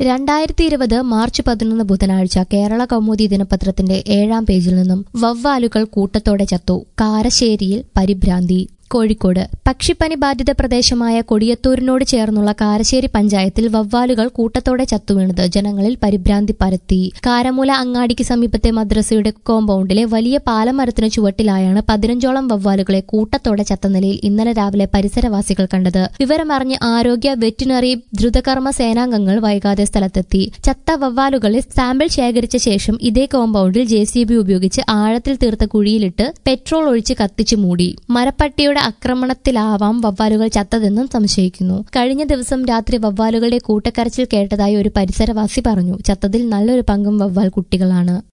രണ്ടായിരത്തി ഇരുപത് മാർച്ച് പതിനൊന്ന് ബുധനാഴ്ച കേരള കൗമുദി ദിനപത്രത്തിന്റെ ഏഴാം പേജിൽ നിന്നും വവ്വാലുകൾ കൂട്ടത്തോടെ ചത്തു കാരശ്ശേരിയിൽ പരിഭ്രാന്തി കോഴിക്കോട് പക്ഷിപ്പനി ബാധിത പ്രദേശമായ കൊടിയത്തൂരിനോട് ചേർന്നുള്ള കാരശ്ശേരി പഞ്ചായത്തിൽ വവ്വാലുകൾ കൂട്ടത്തോടെ ചത്തുവീണത് ജനങ്ങളിൽ പരിഭ്രാന്തി പരത്തി കാരമൂല അങ്ങാടിക്ക് സമീപത്തെ മദ്രസയുടെ കോമ്പൗണ്ടിലെ വലിയ പാലമരത്തിനു ചുവട്ടിലായാണ് പതിനഞ്ചോളം വവ്വാലുകളെ കൂട്ടത്തോടെ ചത്ത നിലയിൽ ഇന്നലെ രാവിലെ പരിസരവാസികൾ കണ്ടത് വിവരമറിഞ്ഞ് ആരോഗ്യ വെറ്റിനറി ദ്രുതകർമ്മ സേനാംഗങ്ങൾ വൈകാതെ സ്ഥലത്തെത്തി ചത്ത വവ്വാലുകളെ സാമ്പിൾ ശേഖരിച്ച ശേഷം ഇതേ കോമ്പൗണ്ടിൽ ജെ സി ബി ഉപയോഗിച്ച് ആഴത്തിൽ തീർത്ത കുഴിയിലിട്ട് പെട്രോൾ ഒഴിച്ച് കത്തിച്ചു മൂടി മരപ്പട്ടിയുടെ ആക്രമണത്തിലാവാം വവ്വാലുകൾ ചത്തതെന്നും സംശയിക്കുന്നു കഴിഞ്ഞ ദിവസം രാത്രി വവ്വാലുകളുടെ കൂട്ടക്കരച്ചിൽ കേട്ടതായി ഒരു പരിസരവാസി പറഞ്ഞു ചത്തതിൽ നല്ലൊരു പങ്കും വവ്വാൽ കുട്ടികളാണ്